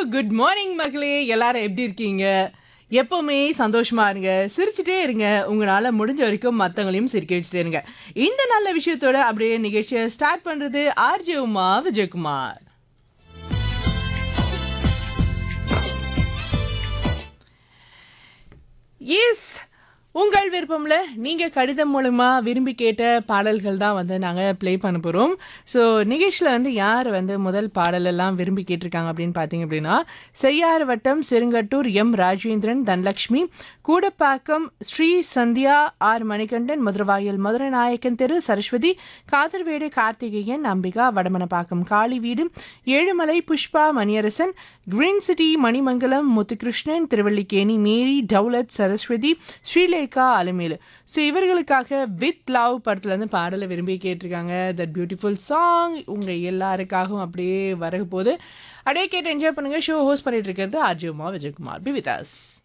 good morning மக்களே எல்லாரும் எப்படி இருக்கீங்க எப்பவுமே சந்தோஷமா இருங்க சிரிச்சுட்டே இருங்க உங்களால முடிஞ்ச வரைக்கும் மற்றவங்களையும் சிரிக்க வச்சுட்டே இருங்க இந்த நல்ல விஷயத்தோட அப்படியே நிகழ்ச்சியை ஸ்டார்ட் பண்றது ஆர்ஜே உமா விஜயகுமார் எஸ் உங்கள் விருப்பம்ல நீங்க கடிதம் மூலமா விரும்பி கேட்ட பாடல்கள் தான் வந்து நாங்க ப்ளே பண்ண போறோம் ஸோ நிகழ்ச்சியில் வந்து யார் வந்து முதல் பாடல் எல்லாம் விரும்பி கேட்டிருக்காங்க அப்படின்னு பார்த்தீங்க அப்படின்னா செய்யாறு வட்டம் செருங்கட்டூர் எம் ராஜேந்திரன் தனலக்ஷ்மி கூடப்பாக்கம் ஸ்ரீ சந்தியா ஆர் மணிகண்டன் மதுரவாயல் மதுரை நாயக்கன் தெரு சரஸ்வதி காதர்வேடு கார்த்திகேயன் அம்பிகா வடமனப்பாக்கம் காளி வீடு Ezhumalai Pushpa Maniyarasan green city Manimangalam Muthukrishnan Thiruvallikeni Mary Dowlath Saraswathi Srilekha Alamelu so இவர்களுக்காக வித் லவ் படத்துலேருந்து பாடலை விரும்பி கேட்டிருக்காங்க தட் பியூட்டிஃபுல் சாங் உங்கள் எல்லாருக்காகவும் அப்படியே வரக போது அப்படியே கேட்டு என்ஜாய் பண்ணுங்கள் ஷோ ஹோஸ்ட் பண்ணிட்டு இருக்கிறது RJ Uma Vijayakumar be with as